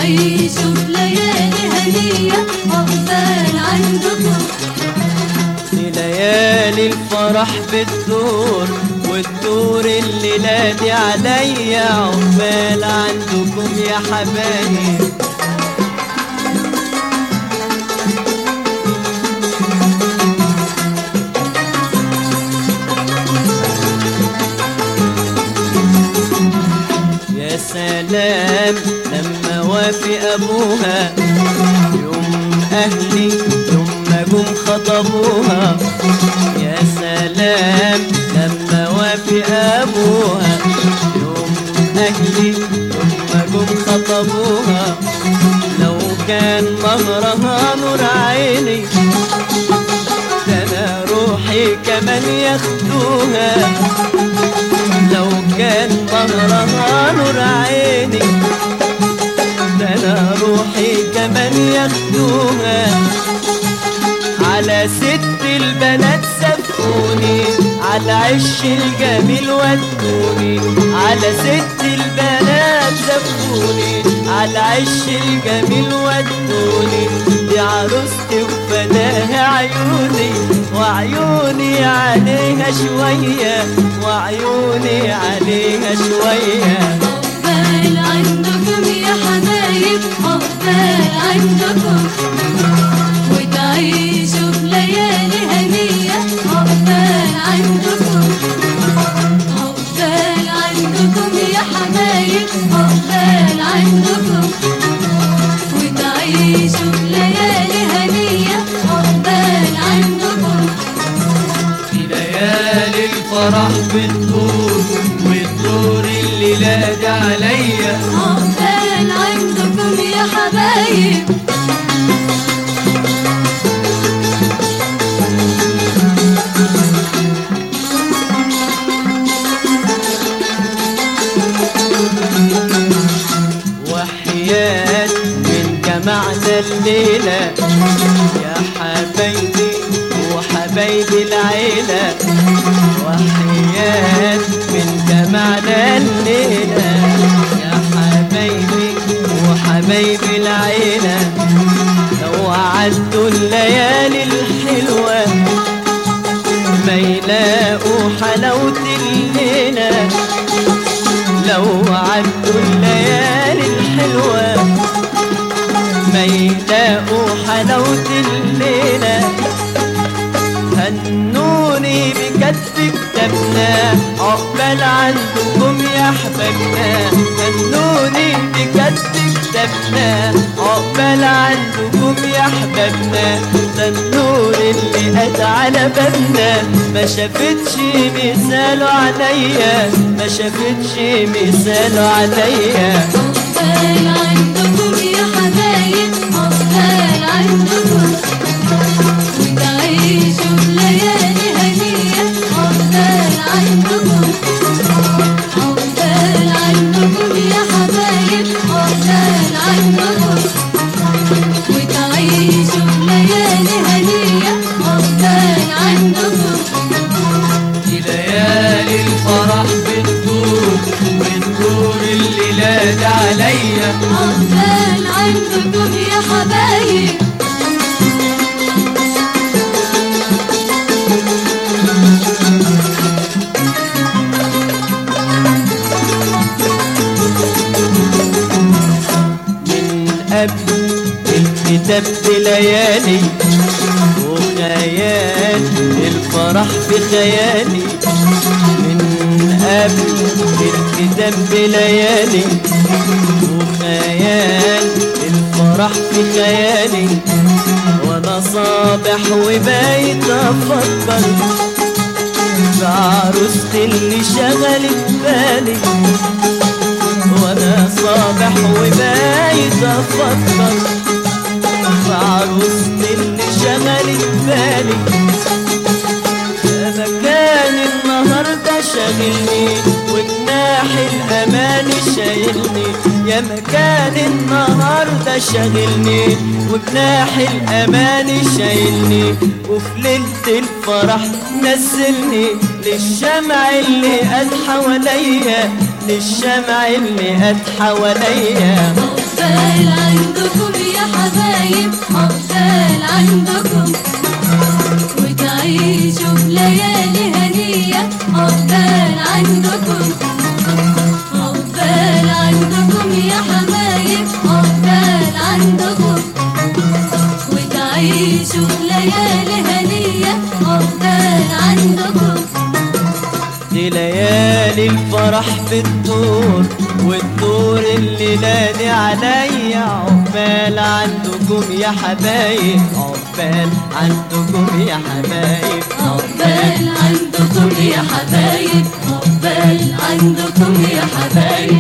وتعيشوا ليالي هنية عقبال عندكم في ليالي الفرح بتدور وتدور الليلة دي عليا عقبال عندكم يا حبايب يا سلام لما وافق ابوها يوم اهلي يوم ما جم خطبوها يا سلام لما وافق ابوها يوم اهلي يوم ما جم خطبوها لو كان مهرها نور عيني ده انا روحي كمان ياخدوها لو كان مهرها نور عيني ده انا روحي كمان ياخدوها على ست البنات سفوني على عش الجميل ودوني على ست البنات سفوني على عش الجميل ودوني دي عروستي وفداها عيوني وعيوني عليها شوية وعيوني عليها شوية عقبال عندكم يا حبايب عقبال عندكم وتعيشوا ليالي هنية عقبال عندكم عقبال عندكم يا حبايب عقبال عندكم وتعيشوا ليالي هنية عقبال عندكم في ليالي الفرح بتدور وتدور الليلة دي عليا عقبال عندكم يا حبايب وحياة من جمعنا الليلة يا حبايبي وحبايبي العيلة وحياة من جمعنا الليلة يا حبايبي وحبايبي العيلة لو عدوا الليالي الحلوة ما يلاقوا حلاوة الليلة لو عدوا الليالي الحلوة ما يلاقوا حلاوة الليلة هنوني بكتف كتابنا عقبال عندكم يا احبابنا هنوني بكتف كتابنا عقبال عندكم يا احبابنا ده النور اللي قد على بابنا ما شافتش مثاله عليا ما شافتش مثاله عليا عقبال عندكم يا حبايب عقبال عندكم وتعيشوا ليالي هنية عقبال عندكم عقبال عندكم يا حبايب عقبال عندكم وتعيشوا ليالي هنية عقبال عندكم في ليالي الفرح بتدور وتدور الليلة دي عليا عقبال عندكم يا حبايب من قبل الكتاب بليالي وخيال الفرح في خيالي من قبل الكتاب بليالي وخيال الفرح في خيالي وانا صابح وبايت افكر بعروستي اللي شغلت بالي وانا صابح وبايت افكر بعروستي اللي شغلت بالي يا مكان النهارده شاغلني وجناح الامان شايلني يا مكان النهارده شاغلني وجناح الامان شايلني وفي ليله الفرح نزلني للشمع اللي قد حواليا للشمع اللي قد حواليا عقبال تعيشوا ليالي هنية عقبال عندكم دي ليالي الفرح في الدور والدور اللي نادي عليا عقبال عندكم يا حبايب عقبال عندكم يا حبايب عقبال عندكم يا حبايب عقبال عندكم يا حبايب